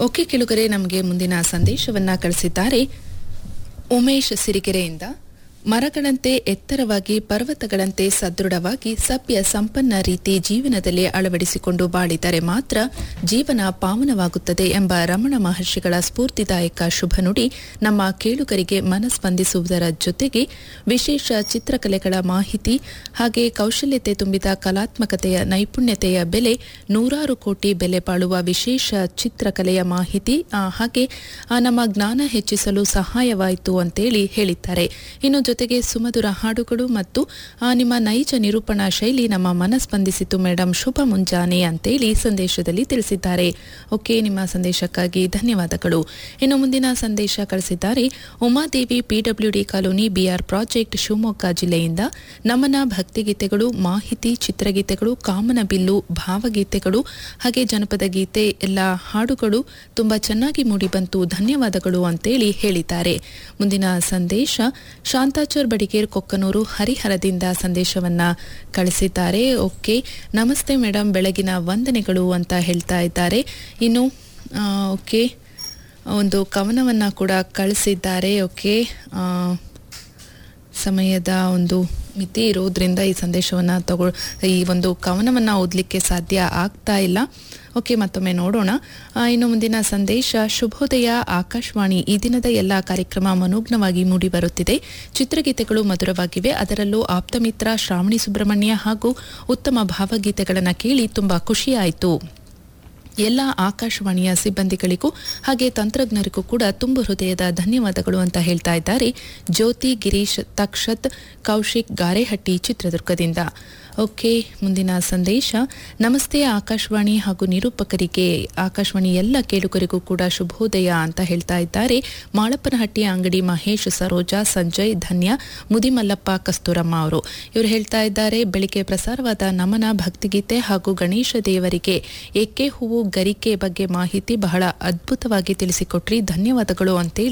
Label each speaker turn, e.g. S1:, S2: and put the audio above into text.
S1: okay ಕೆಳುಗರೆ ನಮಗೆ ಮುಂದಿನ ಸಂದೇಶವನ್ನ ಕಳಿಸಿದ್ದಾರೆ ಉಮೇಶ್ ಸಿರಿಗೆರೆಯಿಂದ ಮರಗಳಂತೆ ಎತ್ತರವಾಗಿ ಪರ್ವತಗಳಂತೆ ಸದೃಢವಾಗಿ ಸಭ್ಯ ಸಂಪನ್ನ ರೀತಿ ಜೀವನದಲ್ಲಿ ಅಳವಡಿಸಿಕೊಂಡು ಬಾಳಿದರೆ ಮಾತ್ರ ಜೀವನ ಪಾವನವಾಗುತ್ತದೆ ಎಂಬ ರಮಣ ಮಹರ್ಷಿಗಳ ಸ್ಫೂರ್ತಿದಾಯಕ ಶುಭ ನುಡಿ ನಮ್ಮ ಕೇಳುಗರಿಗೆ ಮನಸ್ಪಂದಿಸುವುದರ ಜೊತೆಗೆ ವಿಶೇಷ ಚಿತ್ರಕಲೆಗಳ ಮಾಹಿತಿ ಹಾಗೆ ಕೌಶಲ್ಯತೆ ತುಂಬಿದ ಕಲಾತ್ಮಕತೆಯ ನೈಪುಣ್ಯತೆಯ ಬೆಲೆ ನೂರಾರು ಕೋಟಿ ಬೆಲೆ ಬಾಳುವ ವಿಶೇಷ ಚಿತ್ರಕಲೆಯ ಮಾಹಿತಿ ಆ, ಹಾಗೆ ಆ, ನಮ್ಮ ಜ್ಞಾನ ಹೆಚ್ಚಿಸಲು ಸಹಾಯವಾಯಿತು ಅಂತೇಳಿ ಹೇಳಿದ್ದಾರೆ ಇನ್ನು ಜೊತೆಗೆ ಸುಮಧುರ ಹಾಡುಗಳು ಮತ್ತು ಆ, ನಿಮ್ಮ ನೈಜ ನಿರೂಪಣಾ ಶೈಲಿ ನಮ್ಮ ಮನಸ್ಪಂದಿಸಿತು ಮೇಡಮ್ ಶುಭ ಮುಂಜಾನೆ ಅಂತೇಳಿ ಸಂದೇಶದಲ್ಲಿ ತಿಳಿಸಿದ್ದಾರೆ ಓಕೆ ನಿಮ್ಮ ಸಂದೇಶಕ್ಕಾಗಿ ಧನ್ಯವಾದಗಳು ಇನ್ನು ಮುಂದಿನ ಸಂದೇಶ ಕಳಿಸಿದ್ದಾರೆ Umadevi PWD colony BR project Shivamogga ಜಿಲ್ಲೆಯಿಂದ ನಮನ ಭಕ್ತಿಗೀತೆಗಳು ಮಾಹಿತಿ ಚಿತ್ರಗೀತೆಗಳು ಕಾಮನಬಿಲ್ಲು ಭಾವಗೀತೆಗಳು ಹಾಗೆ ಜನಪದ ಗೀತೆ ಎಲ್ಲ ಹಾಡುಗಳು ತುಂಬಾ ಚೆನ್ನಾಗಿ ಮೂಡಿಬಂತು ಧನ್ಯವಾದಗಳು ಅಂತೇಳಿ ಹೇಳಿದ್ದಾರೆ ಮುಂದಿನ ಸಂದೇಶ ಶಾಂತಾಚರ್ ಬಡಿಗೇರ್ ಕೊಕ್ಕನೂರು ಹರಿಹರದಿಂದ ಸಂದೇಶವನ್ನ ಕಳಿಸಿದ್ದಾರೆ ಓಕೆ ನಮಸ್ತೆ ಮೇಡಮ್ ಬೆಳಗಿನ ವಂದನೆಗಳು ಅಂತ ಹೇಳ್ತಾ ಇದ್ದಾರೆ ಇನ್ನು ಆ, ಓಕೆ ಒಂದು ಕವನವನ್ನ ಕೂಡ ಕಳಿಸಿದ್ದಾರೆ ಓಕೆ ಆ, ಸಮಯದ ಒಂದು ಮಿತಿ ಇರೋದ್ರಿಂದ ಈ ಸಂದೇಶವನ್ನ ತಗೊ ಈ ಒಂದು ಕವನವನ್ನ ಓದಲಿಕ್ಕೆ ಸಾಧ್ಯ ಆಗ್ತಾ ಇಲ್ಲ ಓಕೆ ಮತ್ತೊಮ್ಮೆ ನೋಡೋಣ ಆ, ಇನ್ನು ಮುಂದಿನ ಸಂದೇಶ ಶುಭೋದಯ ಆಕಾಶವಾಣಿ ಈ ದಿನದ ಎಲ್ಲ ಕಾರ್ಯಕ್ರಮ ಮನೋಜ್ಞವಾಗಿ ಮೂಡಿ ಬರುತ್ತಿದೆ ಚಿತ್ರಗೀತೆಗಳು ಮಧುರವಾಗಿವೆ ಅದರಲ್ಲೂ ಆಪ್ತಮಿತ್ರ ಶ್ರಾವಣಿ ಸುಬ್ರಹ್ಮಣ್ಯ ಹಾಗೂ ಉತ್ತಮ ಭಾವಗೀತೆಗಳನ್ನು ಕೇಳಿ ತುಂಬಾ ಖುಷಿಯಾಯಿತು ಎಲ್ಲ ಆಕಾಶವಾಣಿಯ ಸಿಬ್ಬಂದಿಗಳಿಗೂ ಹಾಗೆ ತಂತ್ರಜ್ಞರಿಗೂ ಕೂಡ ತುಂಬು ಹೃದಯದ ಧನ್ಯವಾದಗಳು ಅಂತ ಹೇಳ್ತಾ ಇದ್ದಾರೆ ಜ್ಯೋತಿ ಗಿರೀಶ್ ತಕ್ಷತ್ ಕೌಶಿಕ್ ಗಾರೆಹಟ್ಟಿ ಚಿತ್ರದುರ್ಗದಿಂದ ಓಕೆ ಮುಂದಿನ ಸಂದೇಶ ನಮಸ್ತೆ ಆಕಾಶವಾಣಿ ಹಾಗೂ ನಿರೂಪಕರಿಗೆ ಆಕಾಶವಾಣಿ ಎಲ್ಲ ಕೇಳುಗರಿಗೂ ಕೂಡ ಶುಭೋದಯ ಅಂತ ಹೇಳ್ತಾ ಇದ್ದಾರೆ ಮಾಳಪ್ಪನಹಟ್ಟಿ ಅಂಗಡಿ ಮಹೇಶ್ ಸರೋಜಾ ಸಂಜಯ್ ಧನ್ಯ ಮುದಿಮಲ್ಲಪ್ಪ ಕಸ್ತೂರಮ್ಮ ಅವರು ಇವರು ಹೇಳ್ತಾ ಇದ್ದಾರೆ ಬೆಳಿಗ್ಗೆ ಪ್ರಸಾರವಾದ ನಮನ ಭಕ್ತಿಗೀತೆ ಹಾಗೂ ಗಣೇಶ ದೇವರಿಗೆ ಎಕ್ಕೆ ಹೂವು ಗರಿಕೆ ಬಗ್ಗೆ ಮಾಹಿತಿ ಬಹಳ ಅದ್ಭುತವಾಗಿ ತಿಳಿಸಿಕೊಟ್ರಿ ಧನ್ಯವಾದಗಳು ಅಂತೇಳಿ